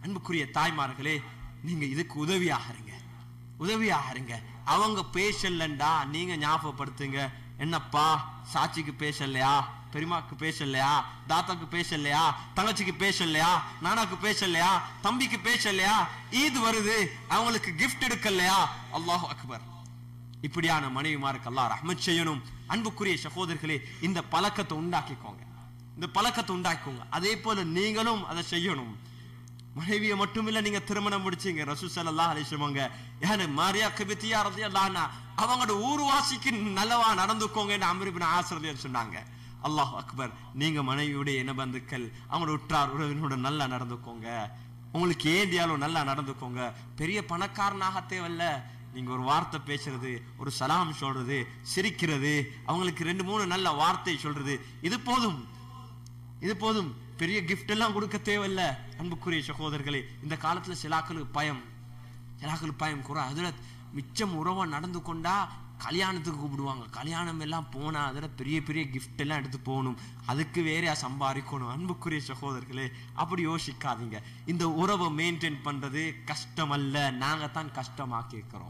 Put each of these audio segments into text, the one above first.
அன்புக்குரிய தாய்மார்களே நீங்க இதுக்கு உதவியாக இருங்க உதவியாக இருங்க அவங்க பேசலண்டா நீங்க ஞாபகப்படுத்துங்க என்னப்பா சாட்சிக்கு பேசலையா பெரியமாக்கு பேசலையா தாத்தாக்கு பேசலையா தங்கச்சிக்கு பேசலையா நானாக்கு பேசலையா தம்பிக்கு பேசலையா ஈது வருது அவங்களுக்கு gift எடுக்கலையா அல்லாஹ் அக்பர் இப்படியான மனைவிமாருக்கு அல்லாஹ் ரஹ்மத் செய்யணும் அன்புக்குரிய சகோதரர்களே இந்த பழக்கத்தை உண்டாக்கிக்கோங்க இந்த பழக்கத்தை உண்டாக்கிக்கோங்க அதே போல நீங்களும் அதை செய்யணும் மனைவியை மட்டுமில்ல நீங்க திருமணம் முடிச்சீங்க ரசூ ஸல்லல்லாஹு அலைஹி வஸல்லம் யாரு மாரியா கிபித்தியா ரலியல்லாஹு அன்ஹா அவங்களோட ஊர்வாசிக்கு நல்லவா நடந்துக்கோங்கன்னு அம்ர் இப்னு ஆஸ் ரலியல்லாஹு சொன்னாங்க அல்லாஹ் அக்பர் நீங்க மனைவியுடைய இனபந்துக்கள் அவங்களோட உற்றார் உறவினோட நல்லா நடந்துக்கோங்க உங்களுக்கு ஏந்தியாலும் நல்லா நடந்துக்கோங்க பெரிய பணக்காரனாக தேவையில்ல நீங்க ஒரு வார்த்தை பேசுறது ஒரு சலாம் சொல்றது சிரிக்கிறது அவங்களுக்கு ரெண்டு மூணு நல்ல வார்த்தை சொல்றது இது போதும் இது போதும் பெரிய gift எல்லாம் கொடுக்க தேவையில்ல அன்புக்குரிய சகோதரர்களே இந்த காலத்துல சிலாக்களுக்கு பயம் சிலாக்களுக்கு பயம் குறை அதுல மிச்சம் உறவா நடந்து கொண்டா கல்யாணத்துக்கு கூப்பிடுவாங்க கல்யாணம் எல்லாம் போனா அதுல பெரிய பெரிய gift எல்லாம் எடுத்து போகணும் அதுக்கு வேறையா சம்பாதிக்கணும் அன்புக்குரிய சகோதரர்களே அப்படி யோசிக்காதீங்க இந்த உறவை மெயின்டைன் பண்றது கஷ்டம் அல்ல நாங்க தான் கஷ்டமாக்கி இருக்கிறோம்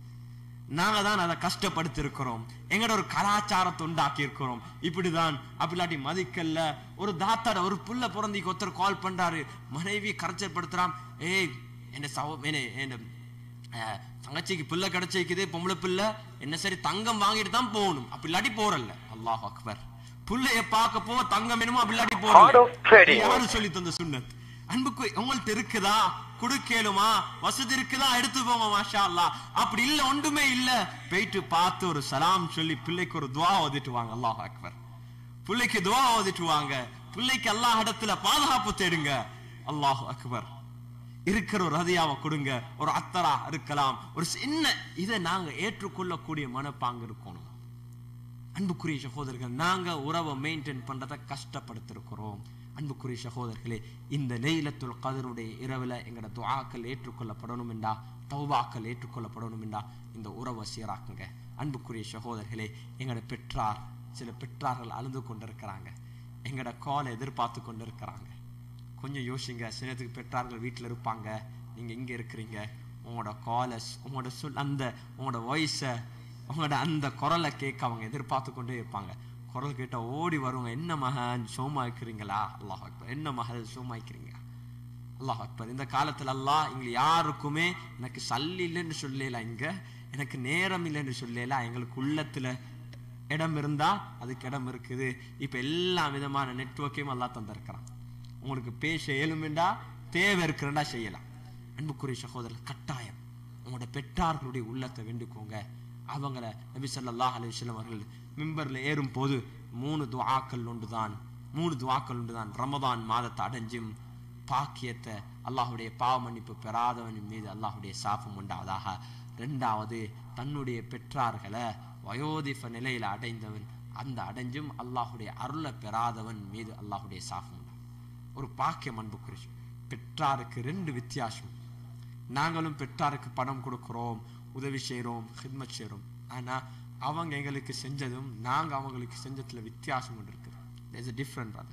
நாங்க தான் அதை கஷ்டப்படுத்தி இருக்கிறோம் எங்கட ஒரு கலாச்சாரத்தை உண்டாக்கி இருக்கிறோம் இப்படிதான் அப்படி இல்லாட்டி மதிக்கல்ல ஒரு தாத்தாட ஒரு புள்ள பிறந்திக்கு ஒருத்தர் கால் பண்றாரு மனைவி கரைச்சப்படுத்துறான் ஏய் என்ன சவ என்ன என்ன அஹ், தங்கச்சிக்கு பிள்ளை கிடைச்சிக்குது பொம்பளை பிள்ளை என்ன சரி தங்கம் வாங்கிட்டு தான் போகணும் அப்படி இல்லாட்டி போறல்ல அல்லாஹ் அக்பர் புள்ளைய பார்க்க போ தங்கம் என்னமோ அப்படி இல்லாட்டி Auto trading. போறல யாரு சொல்லி தந்த சுன்னத் அன்புக்கு உங்கள்ட்ட இருக்குதா குடுக்கலுமா வசதி இருக்குதா எடுத்து போங்க மாஷா அல்லாஹ் அப்படி இல்ல ஒன்றுமே இல்ல போயிட்டு பார்த்து ஒரு சலாம் சொல்லி பிள்ளைக்கு ஒரு துவா ஓதிட்டு வாங்க அல்லாஹ் அக்பர் பிள்ளைக்கு துவா ஓதிட்டு வாங்க பிள்ளைக்கு அல்லாஹ் இடத்துல பாதுகாப்பு தேடுங்க அல்லாஹ் அக்பர் இருக்கிற ஒரு ரதியாவை கொடுங்க ஒரு அத்தரா இருக்கலாம் ஒரு சின்ன இதை நாங்க ஏற்றுக்கொள்ளக்கூடிய மனப்பாங்க இருக்கணும் அன்புக்குரிய சகோதரர்கள் நாங்க உறவை மெயின்டைன் பண்றதை கஷ்டப்படுத்திருக்கிறோம் அன்புக்குரிய சகோதரர்களே இந்த லைலத்துல் கதருடைய இரவுல எங்களோட துஆக்கள் ஏற்றுக்கொள்ளப்படணும் என்றா தௌபாக்கள் ஏற்றுக்கொள்ளப்படணும் என்றா இந்த உறவை சீராக்குங்க அன்புக்குரிய சகோதரர்களே எங்களோட பெற்றார் சில பெற்றார்கள் அழுது கொண்டிருக்கிறாங்க எங்களோட காலை எதிர்பார்த்து கொண்டிருக்கிறாங்க கொஞ்சம் யோசிங்க சிலத்துக்கு பெற்றார்கள் வீட்டில் இருப்பாங்க நீங்க இங்க இருக்கிறீங்க உங்களோட காலஸ் உங்களோட சொல் அந்த உங்களோட வாய்ஸை உங்களோட அந்த குரலை கேட்க அவங்க எதிர்பார்த்து கொண்டே இருப்பாங்க குரல் கேட்டா ஓடி வருவாங்க என்ன மகன் சோமா இருக்கிறீங்களா அல்லாஹ் அக்பர் என்ன மகள் சோமா இருக்கிறீங்க அல்லாஹ் அக்பர் இந்த காலத்துல அல்லாஹ் எங்களை யாருக்குமே எனக்கு சல்லி இல்லைன்னு சொல்லல இங்க எனக்கு நேரம் இல்லைன்னு சொல்லல எங்களுக்கு உள்ளத்துல இடம் இருந்தா அதுக்கு இடம் இருக்குது இப்ப எல்லா விதமான நெட்வொர்க்கையும் அல்லாஹ் தந்திருக்கிறான் உங்களுக்கு பேச இயலுமெண்டா தேவை இருக்கிறண்டா செய்யலாம் அன்புக்குரிய சகோதரர் கட்டாயம் உங்களோட பெற்றார்களுடைய உள்ளத்தை வேண்டிக்கோங்க அவங்கள நபி ஸல்லல்லாஹு அலைஹி வஸல்லம் அவர்கள் மிம்பர்ல ஏறும் போது மூணு துஆக்கள் உண்டுதான் மூணு துஆக்கள் உண்டுதான் ரமதான் மாதத்தை அடைஞ்சும் பாக்கியத்தை அல்லாஹ்வுடைய பாவ மன்னிப்பு பெறாதவனின் மீது அல்லாஹ்வுடைய சாபம் உண்டாவதாக ரெண்டாவது தன்னுடைய பெற்றார்களை வயோதிப நிலையில அடைந்தவன் அந்த அடைஞ்சும் அல்லாஹ்வுடைய அருளை பெறாதவன் மீது அல்லாஹ்வுடைய சாபம் உண்டாகும் ஒரு பாக்கியம் அன்புக்குரிய பெற்றாருக்கு ரெண்டு வித்தியாசம் நாங்களும் பெற்றாருக்கு பணம் கொடுக்கிறோம் உதவி செய்றோம் ஹித்மத் செய்றோம் ஆனா அவங்க எங்களுக்கு செஞ்சதும் நாங்க அவங்களுக்கு செஞ்சதுல வித்தியாசம் ஒன்று இருக்குது there's a different brother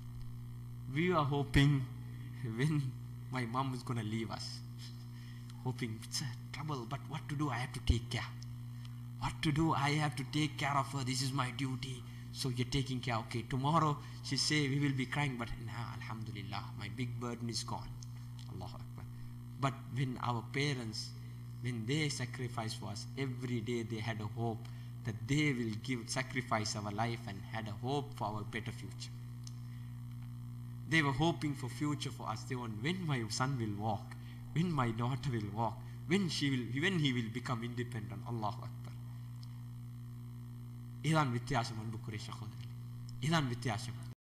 we are hoping when my mom is going to leave us hoping it's a trouble but what to do i have to take care what to do i have to take care of her this is my duty so you're taking care okay tomorrow she say we will be crying but nah, alhamdulillah my big burden is gone allah akbar but when our parents when they sacrifice for us every day they had a hope that they will give sacrifice our life and had a hope for our better future they were hoping for future for us they want when my son will walk when my daughter will walk when she will when he will become independent allahu akbar இதான் வித்தியாசம் அன்புக்குரிய சகோதரி இதான் வித்தியாசம்